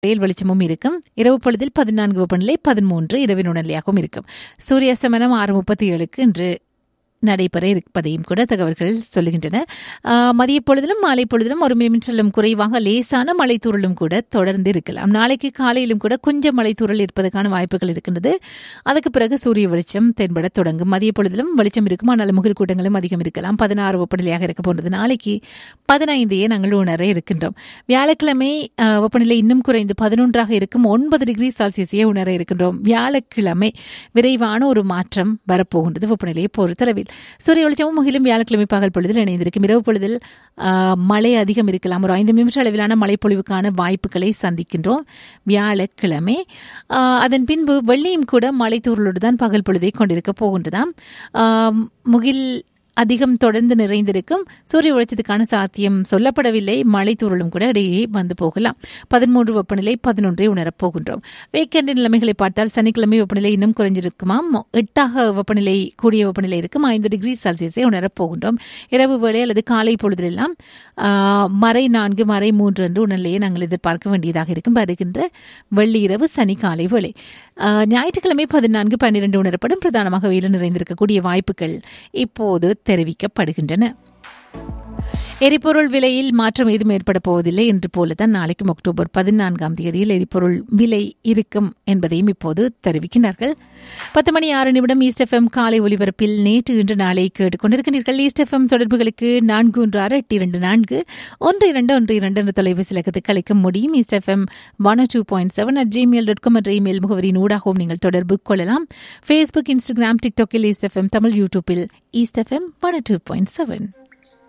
வெயில் வெளிச்சமும் இருக்கும் இரவு பொழுதில் பதினான்கு வெப்பநிலை பதிமூன்று இரவின் உணர்நிலையாகவும் இருக்கும் சூரிய அஸ்தமனம் ஆறு முப்பத்தி ஏழுக்கு இன்று நடைபெற இருப்பதையும் கூட தகவல்கள் சொல்லுகின்றன ஆஹ், மதிய பொழுதிலும் மாலை பொழுதிலும் ஒரு மின்சலும் குறைவாக லேசான மழை தூறலும் கூட தொடர்ந்து இருக்கலாம் நாளைக்கு காலையிலும் கூட கொஞ்சம் மழை தூறல் இருப்பதற்கான வாய்ப்புகள் இருக்கின்றது அதுக்கு பிறகு சூரிய வெளிச்சம் தென்பட தொடங்கும் மதிய பொழுதிலும் வெளிச்சம் இருக்கும் ஆனால் முகில் கூட்டங்களும் அதிகம் இருக்கலாம் பதினாறு வெப்பநிலையாக இருக்க போன்றது நாளைக்கு பதினைந்தையே நாங்கள் உணர இருக்கின்றோம் வியாழக்கிழமை ஆஹ், வெப்பநிலை இன்னும் குறைந்து பதினொன்றாக இருக்கும் ஒன்பது டிகிரி செல்சியஸையே உணர இருக்கின்றோம் வியாழக்கிழமை விரைவான ஒரு மாற்றம் வரப்போகின்றது வெப்பநிலையை பொறுத்தளவில் சூரிய வெளிச்சமும் முகிலும் வியாழக்கிழமை பகல் பொழுதில் இணைந்திருக்கும் இரவு பொழுதில் ஆஹ், மழை அதிகம் இருக்கலாம் ஒரு ஐந்து நிமிஷம் அளவிலான மழை பொழிவுக்கான வாய்ப்புகளை சந்திக்கின்றோம் வியாழக்கிழமை ஆஹ், அதன் பின்பு வெள்ளியும் கூட மழை தூறலோடு தான் பகல் பொழுதை கொண்டிருக்க போகின்றதாம் ஆஹ், முகில் அதிகம் தொடர்ந்து நிறைந்திருக்கும் சூரிய வெளிச்சத்துக்கான சாத்தியம் சொல்லப்படவில்லை மழை தூறலும் கூட இடையே வந்து போகலாம் பதிமூன்று வெப்பநிலை பதினொன்றை உணரப் போகின்றோம் வீக்கெண்ட் நிலைமைகளை பார்த்தால் சனிக்கிழமை வெப்பநிலை இன்னும் குறைஞ்சிருக்குமாம் எட்டாக வெப்பநிலை கூடிய வெப்பநிலை இருக்கும் ஐந்து டிகிரி செல்சியஸை உணரப் போகின்றோம் இரவு வேளை அல்லது காலை பொழுதிலெல்லாம் ஆஹ், மறை நான்கு மறை மூன்று என்று உணர்நிலையை நாங்கள் எதிர்பார்க்க வேண்டியதாக இருக்கும் வருகின்ற வெள்ளி இரவு சனி காலை வேளை ஆஹ், ஞாயிற்றுக்கிழமை பதினான்கு பன்னிரண்டு உணரப்படும் பிரதானமாக வெயில் நிறைந்திருக்கக்கூடிய வாய்ப்புகள் இப்போது தெரிவிக்கப்படுகின்றன எரிபொருள் விலையில் மாற்றம் ஏதும் ஏற்பட போவதில்லை என்று போலதான் நாளைக்கும் அக்டோபர் பதினான்காம் தேதியில் எரிபொருள் விலை இருக்கும் என்பதையும் இப்போது தெரிவிக்கின்றார்கள் பத்து மணி ஆறு நிமிடம் ஈஸ்ட் எஃப்எம் காலை ஒலிபரப்பில் நேற்று இன்று நாளை கேட்டுக்கொண்டிருக்கின்றீர்கள் ஈஸ்ட் எஃப்எம் தொடர்புகளுக்கு நான்கு ஒன்று ஆறு எட்டு இரண்டு நான்கு ஒன்று இரண்டு ஒன்று இரண்டு என்ற தொலைபேசி இலக்கத்துக்கு அழைக்க முடியும் East FM one two point seven at Gmail dot com என்ற இமெயில் முகவரியின் ஊடாகவும் நீங்கள் தொடர்பு கொள்ளலாம் ஃபேஸ்புக் இன்ஸ்டாகிராம் டிக்டாக்கில் ஈஸ்ட் எஃப்எம் தமிழ் யூடியூப்பில் East FM one two point seven